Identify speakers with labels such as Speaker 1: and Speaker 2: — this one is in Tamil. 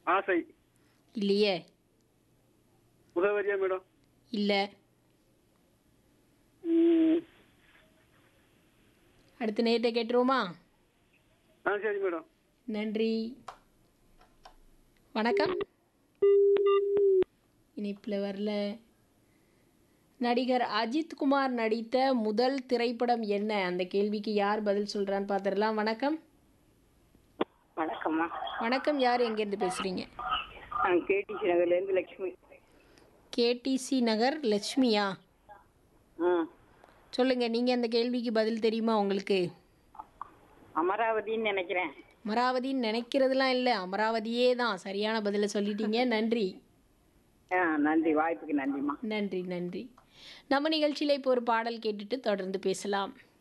Speaker 1: ஆசை
Speaker 2: இல்லையே
Speaker 1: முதல் வரியா மேடம்
Speaker 2: இல்லை
Speaker 1: ம்,
Speaker 2: அடுத்த நேரத்தை கேட்டுருவோமா
Speaker 1: ஆ சரி மேடம்
Speaker 2: நன்றி வணக்கம் இணைப்பில் வரல நடிகர் அஜித் குமார் நடித்த முதல் திரைப்படம் என்ன அந்த கேள்விக்கு யார் பதில் சொல்கிறான்னு பார்த்துடலாம் வணக்கம்
Speaker 3: வணக்கம்மா
Speaker 2: வணக்கம் யார் எங்கேருந்து பேசுகிறீங்க
Speaker 3: நான் கேடிசி நகர்லேருந்து லக்ஷ்மி
Speaker 2: கேடிசி நகர் லட்சுமியா
Speaker 3: ம்
Speaker 2: சொல்லுங்கள் நீங்கள் அந்த கேள்விக்கு பதில் தெரியுமா உங்களுக்கு
Speaker 3: அமராவதின்னு நினைக்கிறேன்
Speaker 2: அமராவதின்னு நினைக்கிறதுலாம் இல்லை அமராவதியே தான் சரியான பதிலை சொல்லிட்டீங்க நன்றி
Speaker 3: ஆ நன்றி வாய்ப்புக்கு நன்றிம்மா
Speaker 2: நன்றி நன்றி நம்ம நிகழ்ச்சியில் இப்போ ஒரு பாடல் கேட்டுட்டு தொடர்ந்து பேசலாம்